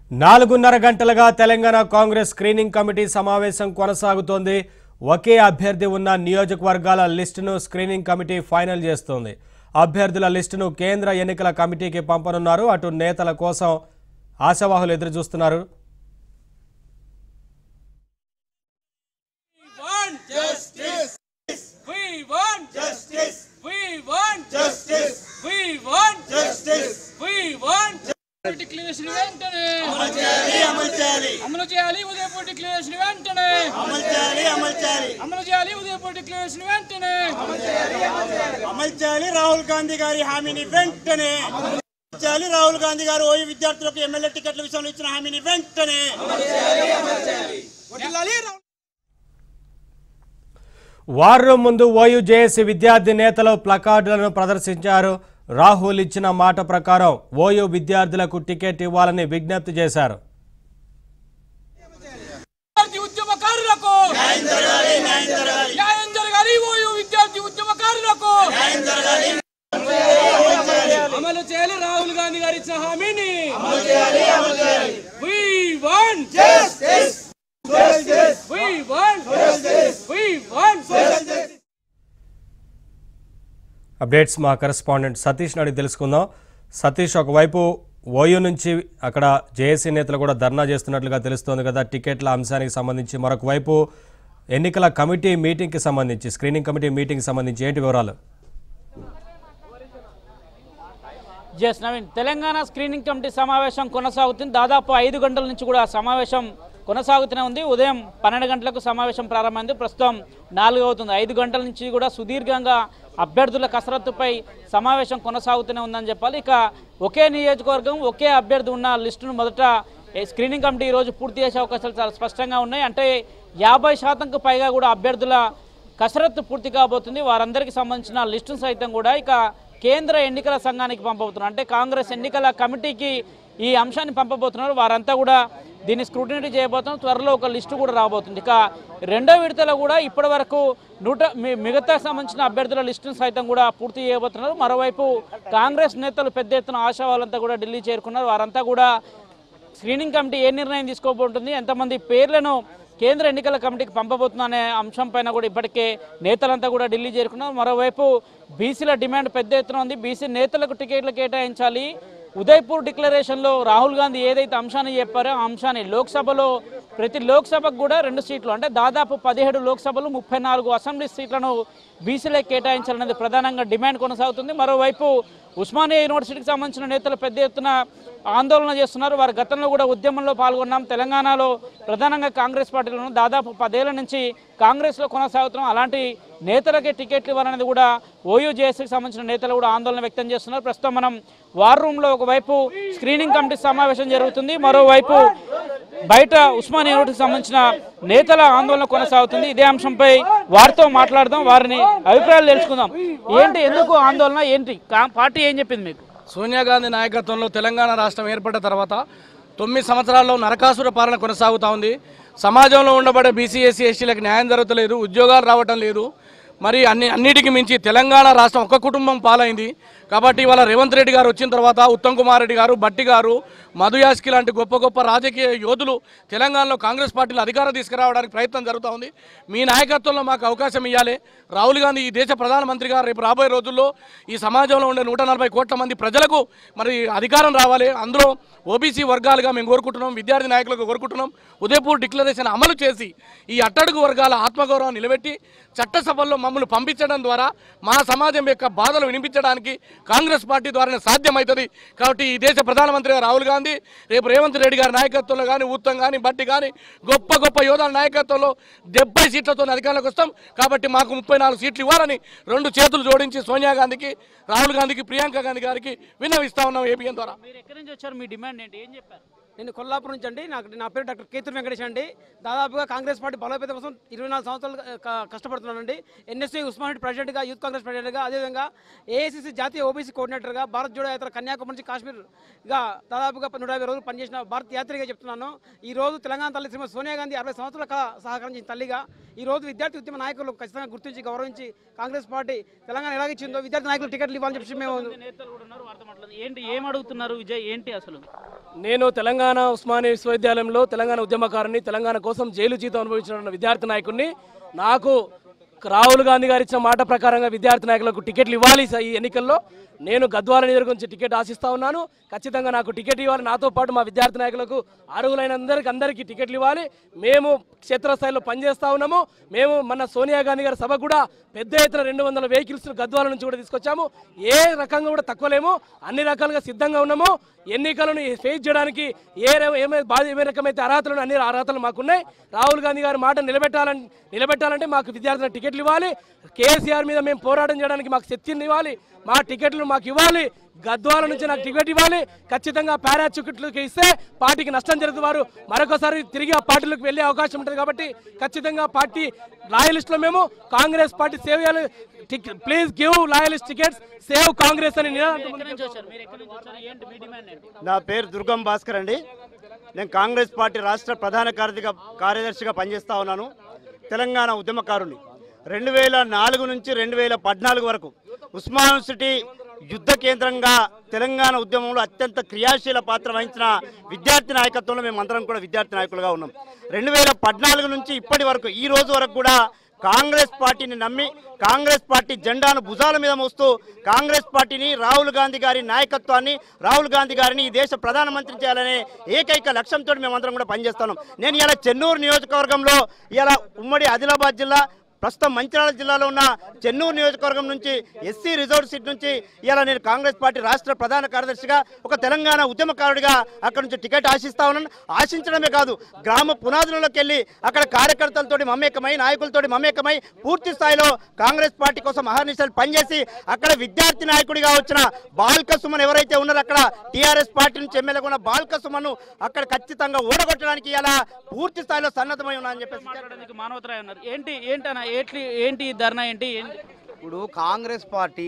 నాలుగున్నర గంటలుగా Telangana Congress screening committee సమావేశం కొనసాగుతోంది ఒకే అభ్యర్థి ఉన్న నియోజకవర్గాల లిస్టును స్క్రీనింగ్ కమిటీ ఫైనల్ చేస్తోంది అభ్యర్థుల లిస్టును కేంద్ర ఎన్నికల కమిటీకి పంపనున్నారు అటు నేతల కోసం ఆశావాహులు ఎదురు చూస్తున్నారు want justice. We want justice, we want justice, we want justice. we want declaration వెంటనే అమలు చేయాలి అమలు చేయాలి అమలు చేయాలి ఉదయపూర్ డిక్లరేషన్ వెంటనే అమలు చేయాలి అమలు చేయాలి అమలు చేయాలి ఉదయపూర్ డిక్లరేషన్ వెంటనే అమలు చేయాలి రాహుల్ గాంధీ గారి హామీని వెంటనే అమలు చేయాలి రాహుల్ గాంధీ గారు ఓయూ విద్యార్థులకు ఎమ్మెల్యే టికెట్ల విషయంలో ఇచ్చిన హామీని వెంటనే వదిలాలి రాహుల్ వార్ రూమ్ ముందు ఓయూ జేఏసీ విద్యార్థి నేతలు ప్లకార్డులను ప్రదర్శించారు రాహుల్ ఇచ్చిన మాట ప్రకారం ఓయూ విద్యార్థులకు టికెట్ ఇవ్వాలని విజ్ఞప్తి చేశారు విద్యార్థి ఉద్యమకారులకు న్యాయం జరగాలి న్యాయం జరగాలి న్యాయం జరగాలి ఓయూ విద్యార్థి ఉద్యమకారులకు న్యాయం జరగాలి అమలు చేయాలి రాహుల్ గాంధీ గారి ఇచ్చిన హామీని అమలు చేయాలి అమలు చేయాలి we want Justice, justice, we want justice, we want justice. Updates మా కరెస్పాండెంట్ సతీష్ అడిగి తెలుసుకుందాం సతీష్ ఒకవైపు ఓయూ నుంచి అక్కడ జేఏసీ నేతలు కూడా ధర్నా చేస్తున్నట్లుగా తెలుస్తోంది కదా టికెట్ల అంశానికి సంబంధించి మరొక వైపు ఎన్నికల కమిటీ మీటింగ్కి సంబంధించి స్క్రీనింగ్ కమిటీ మీటింగ్కి సంబంధించి ఏంటి వివరాలు yes Naveen Telangana screening committee సమావేశం కొనసాగుతుంది దాదాపు ఐదు గంటల నుంచి కూడా సమావేశం కొనసాగుతూనే ఉంది ఉదయం పన్నెండు గంటలకు సమావేశం ప్రారంభమైంది ప్రస్తుతం నాలుగు అవుతుంది ఐదు గంటల నుంచి కూడా సుదీర్ఘంగా అభ్యర్థుల కసరత్తుపై సమావేశం కొనసాగుతూనే ఉందని చెప్పాలి ఇక ఒకే నియోజకవర్గం ఒకే అభ్యర్థి ఉన్న లిస్టును మొదట ఏ స్క్రీనింగ్ కమిటీ ఈరోజు పూర్తి చేసే అవకాశాలు చాలా స్పష్టంగా ఉన్నాయి అంటే యాభై శాతంకు పైగా కూడా అభ్యర్థుల కసరత్తు పూర్తి కాబోతుంది వారందరికీ సంబంధించిన లిస్టును సైతం కూడా ఇక కేంద్ర ఎన్నికల సంఘానికి పంపబోతున్నారు అంటే కాంగ్రెస్ ఎన్నికల కమిటీకి ఈ అంశాన్ని పంపబోతున్నారు వారంతా కూడా దీన్ని స్క్రూటినీ చేయబోతున్నారు త్వరలో ఒక లిస్టు కూడా రాబోతుంది ఇక రెండో విడతలో కూడా ఇప్పటి వరకు నూట మి- మిగతా సంబంధించిన అభ్యర్థుల లిస్టును సైతం కూడా పూర్తి చేయబోతున్నారు మరోవైపు కాంగ్రెస్ నేతలు పెద్ద ఎత్తున ఆశావాళ్ళంతా కూడా ఢిల్లీ చేరుకున్నారు వారంతా కూడా స్క్రీనింగ్ కమిటీ ఏ నిర్ణయం తీసుకోబోతుంది ఎంతమంది పేర్లను కేంద్ర ఎన్నికల కమిటీకి పంపబోతున్నా అనే అంశం పైన కూడా ఇప్పటికే నేతలంతా కూడా ఢిల్లీ చేరుకున్నారు మరోవైపు బీసీల డిమాండ్ పెద్ద ఎత్తున ఉంది బీసీ నేతలకు టికెట్లు కేటాయించాలి ఉదయ్పూర్ డిక్లరేషన్లో రాహుల్ గాంధీ ఏదైతే అంశాన్ని చెప్పారో ఆ అంశాన్ని లోక్సభలో ప్రతి లోక్సభకు కూడా రెండు సీట్లు అంటే దాదాపు పదిహేడు లోక్సభలు ముప్పై నాలుగు అసెంబ్లీ సీట్లను బీసీలకు కేటాయించాలనేది ప్రధానంగా డిమాండ్ కొనసాగుతుంది మరోవైపు ఉస్మానియా యూనివర్సిటీకి సంబంధించిన నేతలు పెద్ద ఎత్తున ఆందోళన చేస్తున్నారు వారు గతంలో కూడా ఉద్యమంలో పాల్గొన్నాం తెలంగాణలో ప్రధానంగా కాంగ్రెస్ పార్టీలను దాదాపు పదేళ్ల నుంచి కాంగ్రెస్లో కొనసాగుతున్నాం అలాంటి నేతలకే టికెట్లు ఇవ్వాలనేది కూడా ఓయూ జేఏసీకి సంబంధించిన నేతలు కూడా ఆందోళన వ్యక్తం చేస్తున్నారు ప్రస్తుతం మనం వార్ రూమ్లో ఒకవైపు స్క్రీనింగ్ కమిటీ సమావేశం జరుగుతుంది మరోవైపు బయట ఉస్మానియా యూనివర్సిటీకి సంబంధించిన నేతల ఆందోళన కొనసాగుతుంది ఇదే అంశంపై వారితో మాట్లాడదాం వారిని అభిప్రాయాలు తెలుసుకుందాం ఏంటి ఎందుకు ఆందోళన ఏంటి కా- పార్టీ ఏం చెప్పింది మీకు సోనియా గాంధీ నాయకత్వంలో తెలంగాణ రాష్ట్రం ఏర్పడ్డ తర్వాత తొమ్మిది సంవత్సరాల్లో నరకాసుర పాలన కొనసాగుతూ ఉంది సమాజంలో ఉండబడే బీసీ ఎస్సీ ఎస్టీలకు న్యాయం జరుగుతలేదు ఉద్యోగాలు రావటం లేదు మరి అన్ని అన్నిటికీ మించి తెలంగాణ రాష్ట్రం ఒక కుటుంబం పాలైంది కాబట్టి ఇవాళ రేవంత్ రెడ్డి గారు వచ్చిన తర్వాత ఉత్తమ్ కుమార్ రెడ్డి గారు బట్టి గారు మధు యాస్కి లాంటి గొప్ప గొప్ప రాజకీయ యోధులు తెలంగాణలో కాంగ్రెస్ పార్టీలో అధికారం తీసుకురావడానికి ప్రయత్నం జరుగుతూ ఉంది మీ నాయకత్వంలో మాకు అవకాశం ఇవ్వాలి రాహుల్ గాంధీ ఈ దేశ ప్రధానమంత్రి గారు రేపు రాబోయే రోజుల్లో ఈ సమాజంలో ఉండే నూట నలభై కోట్ల మంది ప్రజలకు మరి అధికారం రావాలి అందులో ఓబీసీ వర్గాలుగా మేము కోరుకుంటున్నాం విద్యార్థి నాయకులకు కోరుకుంటున్నాం ఉదయపూర్ డిక్లరేషన్ అమలు చేసి ఈ అట్టడుగు వర్గాల ఆత్మగౌరవం నిలబెట్టి చట్టసభల్లో మమ్మల్ని పంపించడం ద్వారా మా సమాజం యొక్క బాధలు వినిపించడానికి కాంగ్రెస్ పార్టీ ద్వారానే సాధ్యమవుతుంది కాబట్టి ఈ దేశ ప్రధానమంత్రి గారు రాహుల్ గాంధీ రేపు రేవంత్ రెడ్డి గారి నాయకత్వంలో కానీ ఉత్తమ్ కానీ బట్టి కానీ గొప్ప గొప్ప యోధాల నాయకత్వంలో డెబ్బై సీట్లతో అధికారంలోకి వస్తాం కాబట్టి మాకు ముప్పై నాలుగు సీట్లు ఇవ్వాలని రెండు చేతులు జోడించి సోనియా గాంధీకి రాహుల్ గాంధీకి ప్రియాంక గాంధీ గారికి విన్నవిస్తా ఉన్నాం ఏబిఎన్ ద్వారా మీరు ఎక్కడి నుంచి వచ్చారు మీ డిమాండ్ ఏంటి ఏం చెప్పారు నేను కొల్లాపురం నుంచి అండి నాకు నా పేరు డాక్టర్ కేతుర్ వెంకటేష్ అండి దాదాపుగా కాంగ్రెస్ పార్టీ బలోపేతం కోసం ఇరవై నాలుగు సంవత్సరాలు క- కష్టపడుతున్నానండి ఎన్ఎస్సీ ఉస్మాన్ ప్రెసిడెంట్గా యూత్ కాంగ్రెస్ ప్రెసిడెంట్గా అదేవిధంగా ఏఐసీసీ జాతీయ ఓబీసీ కోఆర్డినేటర్గా భారత్ జోడో యాత్ర కన్యాకుమారి నుంచి కాశ్మీర్గా దాదాపుగా నూట యాభై రోజులు పనిచేసిన భారత్ యాత్రిగా చెప్తున్నాను ఈ రోజు తెలంగాణ తల్లి శ్రీమతి సోనియా గాంధీ అరవై సంవత్సరాల కా- సహకరించిన తల్లిగా ఈ రోజు విద్యార్థి ఉద్యమ నాయకులు ఖచ్చితంగా గుర్తించి గౌరవించి కాంగ్రెస్ పార్టీ తెలంగాణ ఎలాగిచ్చిందో విద్యార్థి నాయకులు టికెట్లు ఇవ్వాలని చెప్పి మేము నేతలు కూడా ఉన్నారు వారితో మాట్లాడదాం ఏంటి ఏం అడుగుతున్నారు విజయ్ ఏంటి అసలు నేను తెలంగాణ ఉస్మానియా విశ్వవిద్యాలయంలో తెలంగాణ ఉద్యమకారుని తెలంగాణ కోసం జైలు జీతం అనుభవించిన విద్యార్థి నాయకుడిని నాకు రాహుల్ గాంధీ గారు ఇచ్చిన మాట ప్రకారంగా విద్యార్థి నాయకులకు టికెట్లు ఇవ్వాలి స- ఈ ఎన్నికల్లో నేను గద్వాల నియోజకవర్గం నుంచి టికెట్ ఆశిస్తా ఉన్నాను ఖచ్చితంగా నాకు టికెట్ ఇవ్వాలి నాతో పాటు మా విద్యార్థి నాయకులకు అర్హులైన అందరికి అందరికీ టికెట్లు ఇవ్వాలి మేము క్షేత్రస్థాయిలో పనిచేస్తా ఉన్నాము మేము మన సోనియా గాంధీ గారి సభ కూడా పెద్ద ఎత్తున రెండు వందల వెహికల్స్ గద్వాల నుంచి కూడా తీసుకొచ్చాము ఏ రకంగా కూడా తక్కువలేము అన్ని రకాలుగా సిద్ధంగా ఉన్నాము ఎన్నికలను ఫేస్ చేయడానికి ఏ ర- ఏమే బాధ ఏ రకమైతే అర్హతలు అన్ని అర్హతలు మాకున్నాయి రాహుల్ గాంధీ గారి మాట నిలబెట్టాలని నిలబెట్టాలంటే మాకు విద్యార్థుల టికెట్లు ఇవ్వాలి కేసీఆర్ మీద మేము పోరాటం చేయడానికి మాకు శక్తిని ఇవ్వాలి మా టికెట్లు మాకు ఇవ్వాలి గద్వాల నుంచి నాకు టికెట్ ఇవ్వాలి ఖచ్చితంగా పారాచూకిట్లకి ఇస్తే పార్టీకి నష్టం జరుగుతుంది వారు మరొకసారి తిరిగి ఆ పార్టీలోకి వెళ్ళే అవకాశం ఉంటుంది కాబట్టి ఖచ్చితంగా పార్టీ లాయలిస్ట్లో మేము కాంగ్రెస్ పార్టీ సేవ్ చేయాలి please give loyalist tickets save Congress అని నినాదం ఎక్కడి నుంచి వచ్చారు మీరు ఎక్కడి నుంచి వచ్చారు ఏంటి మీ డిమాండ్ ఏంటి నా పేరు దుర్గం భాస్కర్ అండి నేను కాంగ్రెస్ పార్టీ రాష్ట్ర ప్రధాన కార్యదర్శిగా కార్యదర్శిగా పనిచేస్తా ఉన్నాను తెలంగాణ ఉద్యమకారుని రెండు వేల నాలుగు నుంచి రెండు వేల పద్నాలుగు వరకు ఉస్మాన్ యూనివర్సిటీ యుద్ధ కేంద్రంగా తెలంగాణ ఉద్యమంలో అత్యంత క్రియాశీల పాత్ర వహించిన విద్యార్థి నాయకత్వంలో మేమందరం కూడా విద్యార్థి నాయకులుగా ఉన్నాం రెండు వేల పద్నాలుగు నుంచి ఇప్పటి వరకు ఈ రోజు వరకు కూడా కాంగ్రెస్ పార్టీని నమ్మి కాంగ్రెస్ పార్టీ జెండాను భుజాల మీద మోస్తూ కాంగ్రెస్ పార్టీని రాహుల్ గాంధీ గారి నాయకత్వాన్ని రాహుల్ గాంధీ గారిని ఈ దేశ ప్రధానమంత్రి చేయాలనే ఏకైక లక్ష్యంతో మేమందరం కూడా పనిచేస్తున్నాం నేను ఇలా చెన్నూరు నియోజకవర్గంలో ఇలా ఉమ్మడి ఆదిలాబాద్ జిల్లా ప్రస్తుతం మంచిర్యాల జిల్లాలో ఉన్న చెన్నూరు నియోజకవర్గం నుంచి ఎస్సీ రిజర్వ్ సీట్ నుంచి ఇలా నేను కాంగ్రెస్ పార్టీ రాష్ట్ర ప్రధాన కార్యదర్శిగా ఒక తెలంగాణ ఉద్యమకారుడిగా అక్కడ నుంచి టికెట్ ఆశిస్తా ఉన్నాను ఆశించడమే కాదు గ్రామ పునాదులలోకి వెళ్ళి అక్కడ కార్యకర్తలతోటి మమేకమై నాయకులతోటి మమేకమై పూర్తి స్థాయిలో కాంగ్రెస్ పార్టీ కోసం అహర్నిశలు పనిచేసి అక్కడ విద్యార్థి నాయకుడిగా వచ్చిన బాల్క సుమన్ ఎవరైతే ఉన్నారో అక్కడ టీఆర్ఎస్ పార్టీ నుంచి ఎమ్మెల్యేగా ఉన్న బాల్క సుమన్ అక్కడ ఖచ్చితంగా ఓడగొట్టడానికి ఇలా పూర్తి స్థాయిలో సన్నద్ధమై ఉన్నా అని చెప్పేసి మాట్లాడడానికి మానవతరాయ్ ఉన్నారు ఏంటి ఏంటన్నా ఏంటి ఏంటి ఈ ధర్నా ఏంటి ఏంటి ఇప్పుడు కాంగ్రెస్ పార్టీ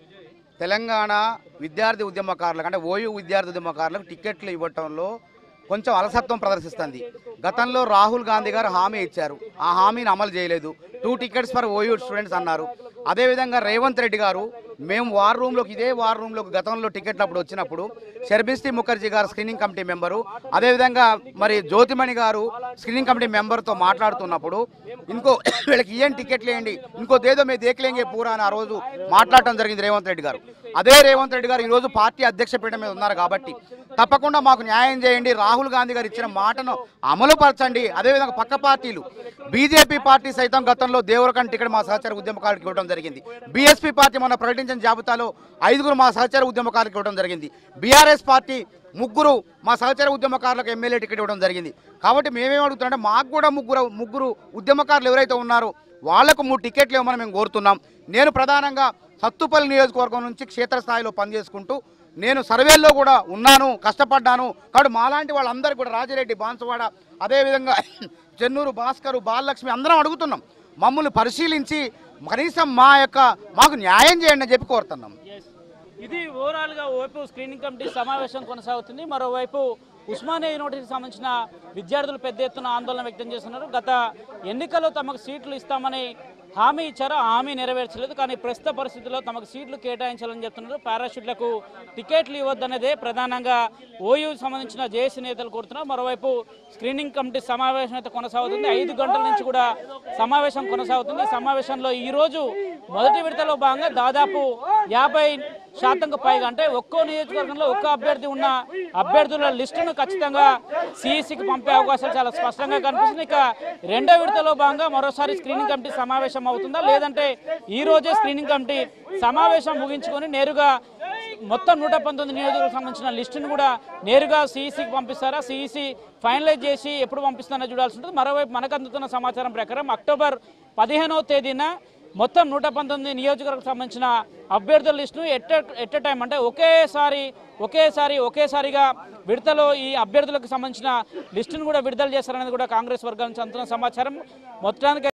తెలంగాణ విద్యార్థి ఉద్యమకారులకు అంటే ఓయూ విద్యార్థి ఉద్యమకారులకు టికెట్లు ఇవ్వటంలో కొంచెం అలసత్వం ప్రదర్శిస్తుంది గతంలో రాహుల్ గాంధీ గారు హామీ ఇచ్చారు ఆ హామీని అమలు చేయలేదు two tickets for OU students అన్నారు అదేవిధంగా రేవంత్ రెడ్డి గారు మేము వార్ రూమ్లోకి ఇదే వార్ రూమ్లోకి గతంలో టికెట్లు అప్పుడు వచ్చినప్పుడు షర్బిస్టి ముఖర్జీ గారు స్క్రీనింగ్ కమిటీ మెంబరు అదేవిధంగా మరి జ్యోతిమణి గారు స్క్రీనింగ్ కమిటీ మెంబర్తో మాట్లాడుతున్నప్పుడు ఇంకో వీళ్ళకి ఏం టికెట్లు వేయండి ఇంకో దేదో మేము దేకలేంగే పూరా అని ఆ రోజు మాట్లాడటం జరిగింది రేవంత్ రెడ్డి గారు అదే రేవంత్ రెడ్డి గారు ఈరోజు పార్టీ అధ్యక్ష పీఠం మీద ఉన్నారు కాబట్టి తప్పకుండా మాకు న్యాయం చేయండి రాహుల్ గాంధీ గారు ఇచ్చిన మాటను అమలు పరచండి అదేవిధంగా పక్క పార్టీలు బీజేపీ పార్టీ సైతం గతంలో దేవరకంటి టికెట్ మా సహచార ఉద్యమకారులకు ఇవ్వడం జరిగింది బీఎస్పీ పార్టీ మొన్న ప్రకటించిన జాబితాలో ఐదుగురు మా సహచార ఉద్యమకారులకు ఇవ్వడం జరిగింది బీఆర్ఎస్ పార్టీ ముగ్గురు మా సహచార ఉద్యమకారులకు ఎమ్మెల్యే టికెట్ ఇవ్వడం జరిగింది కాబట్టి మేమేం అడుగుతున్నాం మాకు కూడా ముగ్గురు ముగ్గురు ఉద్యమకారులు ఎవరైతే ఉన్నారో వాళ్లకు మూడు టికెట్లు ఇవ్వమని మేము కోరుతున్నాం నేను ప్రధానంగా సత్తుపల్లి నియోజకవర్గం నుంచి క్షేత్రస్థాయిలో పనిచేసుకుంటూ నేను సర్వేల్లో కూడా ఉన్నాను కష్టపడ్డాను కాబట్టి మాలాంటి వాళ్ళందరికీ కూడా రాజిరెడ్డి బాన్సువాడ అదేవిధంగా చెన్నూరు భాస్కరు బాలలక్ష్మి అందరం అడుగుతున్నాం మమ్మల్ని పరిశీలించి కనీసం మా యొక్క మాకు న్యాయం చేయండి అని చెప్పి కోరుతున్నాం ఇది ఓవరాల్ గా ఓవైపు స్క్రీనింగ్ కమిటీ సమావేశం కొనసాగుతుంది మరోవైపు ఉస్మానియా యూనివర్సిటీకి సంబంధించిన విద్యార్థులు పెద్ద ఎత్తున ఆందోళన వ్యక్తం చేస్తున్నారు గత ఎన్నికల్లో తమకు సీట్లు ఇస్తామని హామీ ఇచ్చారు ఆ హామీ నెరవేర్చలేదు కానీ ప్రస్తుత పరిస్థితుల్లో తమకు సీట్లు కేటాయించాలని చెప్తున్నారు పారాషూట్లకు టికెట్లు ఇవ్వద్దనేదే ప్రధానంగా ఓయూ సంబంధించిన జేఏసీ నేతలు కోరుతున్నారు మరోవైపు స్క్రీనింగ్ కమిటీ సమావేశం అయితే కొనసాగుతుంది ఐదు గంటల నుంచి కూడా సమావేశం కొనసాగుతుంది ఈ సమావేశంలో ఈ రోజు మొదటి విడతలో భాగంగా దాదాపు యాభై శాతంకు పైగా అంటే ఒక్కో నియోజకవర్గంలో ఒక్క అభ్యర్థి ఉన్న అభ్యర్థుల లిస్టును ఖచ్చితంగా సిఈసికి పంపే అవకాశాలు చాలా స్పష్టంగా కనిపిస్తుంది ఇక రెండో విడతలో భాగంగా మరోసారి స్క్రీనింగ్ కమిటీ సమావేశం అవుతుందా లేదంటే ఈ రోజే స్క్రీనింగ్ కమిటీ సమావేశం ముగించుకొని నేరుగా మొత్తం నూట పంతొమ్మిది నియోజకవర్గం సంబంధించిన లిస్టును కూడా నేరుగా సిఈసికి పంపిస్తారా సిఈసి ఫైనలైజ్ చేసి ఎప్పుడు పంపిస్తారో చూడాల్సి ఉంటుంది మరోవైపు మనకు అందుతున్న సమాచారం ప్రకారం అక్టోబర్ పదిహేనవ తేదీన మొత్తం నూట పంతొమ్మిది నియోజకవర్గం సంబంధించిన అభ్యర్థుల లిస్టును ఎట్ ఎట్ టైం అంటే ఒకేసారి ఒకేసారి ఒకేసారిగా విడతలో ఈ అభ్యర్థులకు సంబంధించిన లిస్టును కూడా విడుదల చేస్తారనేది కూడా కాంగ్రెస్ వర్గాల నుంచి అందుతున్న సమాచారం మొత్తానికి